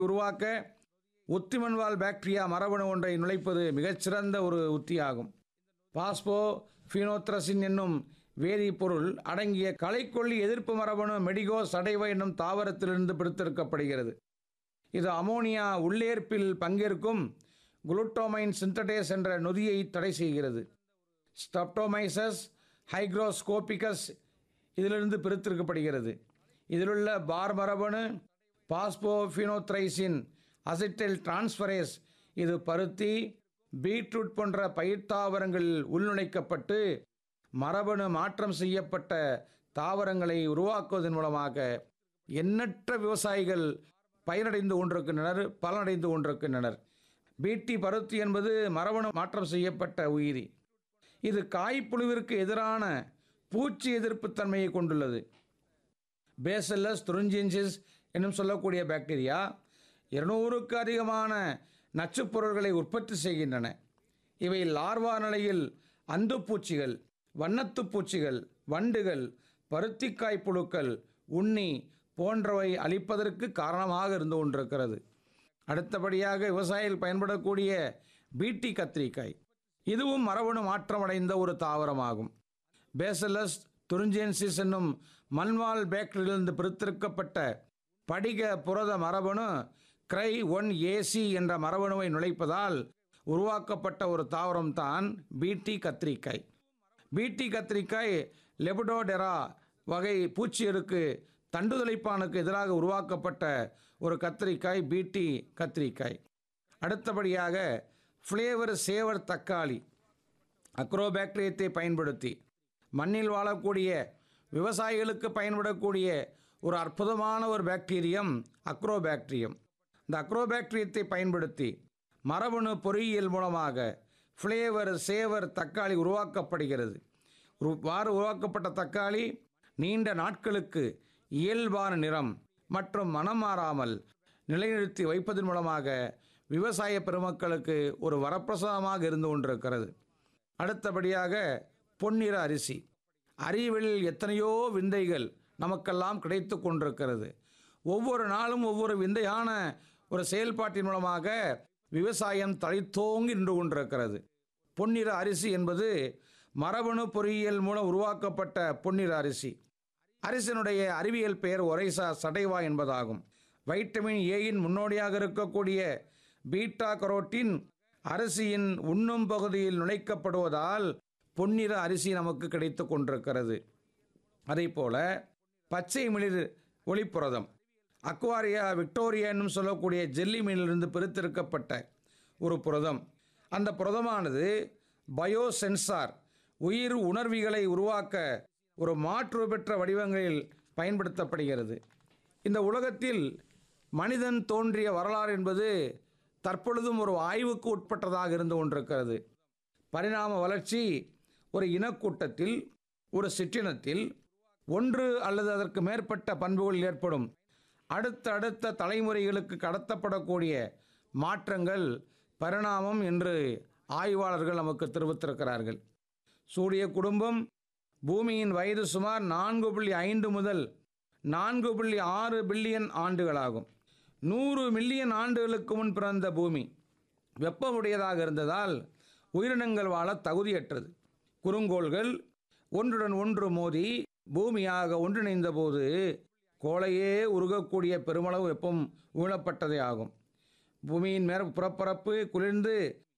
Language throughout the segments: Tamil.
உருவாக்க ஒத்திமண்வால் பாக்டீரியா மரபணு ஒன்றை நுழைப்பது மிகச்சிறந்த ஒரு உத்தியாகும் பாஸ்போ ஃபீனோத்ரசின் என்னும் வேதிப்பொருள் அடங்கிய களைக்கொல்லி எதிர்ப்பு மரபணு மெடிகோ சடைவ என்னும் தாவரத்திலிருந்து பிரித்தெடுக்கப்படுகிறது இது அமோனியா உள்ளேற்பில் பங்கேற்கும் குளுட்டோமைன் சிந்தடேஸ் என்ற நொதியை தடை செய்கிறது ஸ்டப்டோமைசஸ் ஹைக்ரோஸ்கோபிகஸ் இதிலிருந்து பிரித்தெடுக்கப்படுகிறது இதிலுள்ள பார் மரபணு பாஸ்போஃபினோத்ரைசின் அசிட்டல் டிரான்ஸ்ஃபரேஸ் இது பருத்தி பீட்ரூட் போன்ற பயிர் தாவரங்களில் உள்நுழைக்கப்பட்டு மரபணு மாற்றம் செய்யப்பட்ட தாவரங்களை உருவாக்குவதன் மூலமாக எண்ணற்ற விவசாயிகள் பயனடைந்து கொண்டிருக்கின்றனர் பலனடைந்து கொண்டிருக்கின்றனர் பீட்டி பருத்தி என்பது மரபணு மாற்றம் செய்யப்பட்ட உயிரி இது காய்ப்புழுவிற்கு எதிரான பூச்சி எதிர்ப்பு தன்மையை கொண்டுள்ளது பேசல்லஸ் துருஞ்சின்சிஸ் என்னும் சொல்லக்கூடிய பாக்டீரியா இருநூறுக்கு அதிகமான நச்சுப் பொருள்களை உற்பத்தி செய்கின்றன இவை லார்வா நிலையில் அந்துப்பூச்சிகள் வண்ணத்துப் பூச்சிகள் வண்டுகள் பருத்திக்காய் புழுக்கள் உண்ணி போன்றவை அழிப்பதற்கு காரணமாக இருந்து கொண்டிருக்கிறது அடுத்தபடியாக விவசாயிகள் பயன்படக்கூடிய பீட்டி கத்திரிக்காய் இதுவும் மரபணு மாற்றமடைந்த ஒரு தாவரமாகும் பேசலஸ் துருஞ்சென்சிஸ் என்னும் மண்வால் பேக்டரியிலிருந்து பிரித்தெடுக்கப்பட்ட படிக புரத மரபணு கிரை ஒன் ஏசி என்ற மரபணுவை நுழைப்பதால் உருவாக்கப்பட்ட ஒரு தாவரம் தான் பீட்டி கத்திரிக்காய் பீட்டி கத்திரிக்காய் லெபடோடெரா வகை பூச்சியருக்கு தண்டுதலைப்பானுக்கு எதிராக உருவாக்கப்பட்ட ஒரு கத்திரிக்காய் பீட்டி கத்திரிக்காய் அடுத்தபடியாக ஃப்ளேவர் சேவர் தக்காளி அக்ரோபாக்டீரியத்தை பயன்படுத்தி மண்ணில் வாழக்கூடிய விவசாயிகளுக்கு பயன்படக்கூடிய ஒரு அற்புதமான ஒரு பாக்டீரியம் அக்ரோபாக்டீரியம் இந்த அக்ரோபாக்டீரியத்தை பயன்படுத்தி மரபணு பொறியியல் மூலமாக ஃப்ளேவர் சேவர் தக்காளி உருவாக்கப்படுகிறது இவ்வாறு உருவாக்கப்பட்ட தக்காளி நீண்ட நாட்களுக்கு இயல்பான நிறம் மற்றும் மனம் மாறாமல் நிலைநிறுத்தி வைப்பதன் மூலமாக விவசாய பெருமக்களுக்கு ஒரு வரப்பிரசாதமாக இருந்து கொண்டிருக்கிறது அடுத்தபடியாக பொன்னிற அரிசி அறிவியலில் எத்தனையோ விந்தைகள் நமக்கெல்லாம் கிடைத்து கொண்டிருக்கிறது ஒவ்வொரு நாளும் ஒவ்வொரு விந்தையான ஒரு செயல்பாட்டின் மூலமாக விவசாயம் தழைத்தோங்கி நின்று கொண்டிருக்கிறது பொன்னிற அரிசி என்பது மரபணு பொறியியல் மூலம் உருவாக்கப்பட்ட பொன்னிற அரிசி அரிசினுடைய அறிவியல் பெயர் ஒரைசா சடைவா என்பதாகும் வைட்டமின் ஏயின் முன்னோடியாக இருக்கக்கூடிய பீட்டா கரோட்டின் அரிசியின் உண்ணும் பகுதியில் நுழைக்கப்படுவதால் பொன்னிற அரிசி நமக்கு கிடைத்து கொண்டிருக்கிறது அதே போல பச்சை மிளிர் ஒளிப்புரதம் அக்வாரியா விக்டோரியா என்னும் சொல்லக்கூடிய ஜெல்லி மீனிலிருந்து பிரித்தெடுக்கப்பட்ட ஒரு புரதம் அந்த புரதமானது பயோ சென்சார் உயிர் உணர்விகளை உருவாக்க ஒரு மாற்று பெற்ற வடிவங்களில் பயன்படுத்தப்படுகிறது இந்த உலகத்தில் மனிதன் தோன்றிய வரலாறு என்பது தற்பொழுதும் ஒரு ஆய்வுக்கு உட்பட்டதாக இருந்து கொண்டிருக்கிறது பரிணாம வளர்ச்சி ஒரு இனக்கூட்டத்தில் ஒரு சிற்றினத்தில் ஒன்று அல்லது அதற்கு மேற்பட்ட பண்புகள் ஏற்படும் அடுத்த அடுத்த தலைமுறைகளுக்கு கடத்தப்படக்கூடிய மாற்றங்கள் பரிணாமம் என்று ஆய்வாளர்கள் நமக்கு தெரிவித்திருக்கிறார்கள் சூரிய குடும்பம் பூமியின் வயது சுமார் நான்கு புள்ளி ஐந்து முதல் நான்கு புள்ளி ஆறு பில்லியன் ஆண்டுகளாகும் நூறு மில்லியன் ஆண்டுகளுக்கு முன் பிறந்த பூமி வெப்பமுடையதாக இருந்ததால் உயிரினங்கள் வாழ தகுதியற்றது குறுங்கோள்கள் ஒன்றுடன் ஒன்று மோதி பூமியாக ஒன்றிணைந்த போது கோளையே உருகக்கூடிய பெருமளவு வெப்பம் ஊழப்பட்டதே ஆகும் பூமியின் மேற் புறப்பரப்பு குளிர்ந்து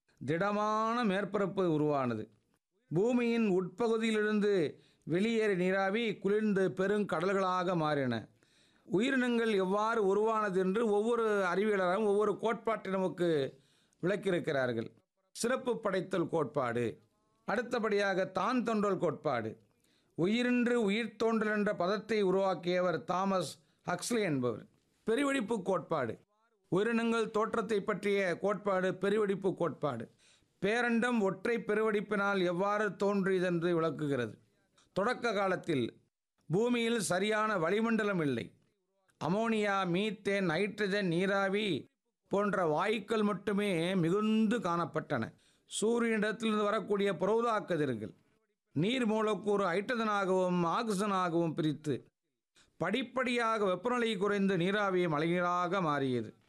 திடமான மேற்பரப்பு உருவானது பூமியின் உட்பகுதியிலிருந்து வெளியேறி நீராவி குளிர்ந்து பெருங்கடல்களாக மாறின உயிரினங்கள் எவ்வாறு உருவானது என்று ஒவ்வொரு அறிவியலரும் ஒவ்வொரு கோட்பாட்டை நமக்கு விளக்கியிருக்கிறார்கள் சிறப்பு படைத்தல் கோட்பாடு அடுத்தபடியாக தான் தோன்றல் கோட்பாடு உயிரின்று உயிர் தோன்றல் என்ற பதத்தை உருவாக்கியவர் தாமஸ் ஹக்ஸ்லி என்பவர் பெருவெடிப்பு கோட்பாடு உயிரினங்கள் தோற்றத்தை பற்றிய கோட்பாடு பெருவெடிப்பு கோட்பாடு பேரண்டம் ஒற்றை பெருவெடிப்பினால் எவ்வாறு தோன்றியதென்று விளக்குகிறது தொடக்க காலத்தில் பூமியில் சரியான வளிமண்டலம் இல்லை அமோனியா மீத்தேன் நைட்ரஜன் நீராவி போன்ற வாயுக்கள் மட்டுமே மிகுந்து காணப்பட்டன சூரியனிடத்திலிருந்து வரக்கூடிய புரோதா கதிர்கள் நீர் மூலக்கூறு ஹைட்ரஜனாகவும் ஆக்சிஜனாகவும் பிரித்து படிப்படியாக வெப்பநிலை குறைந்து நீராவி மழைநீராக மாறியது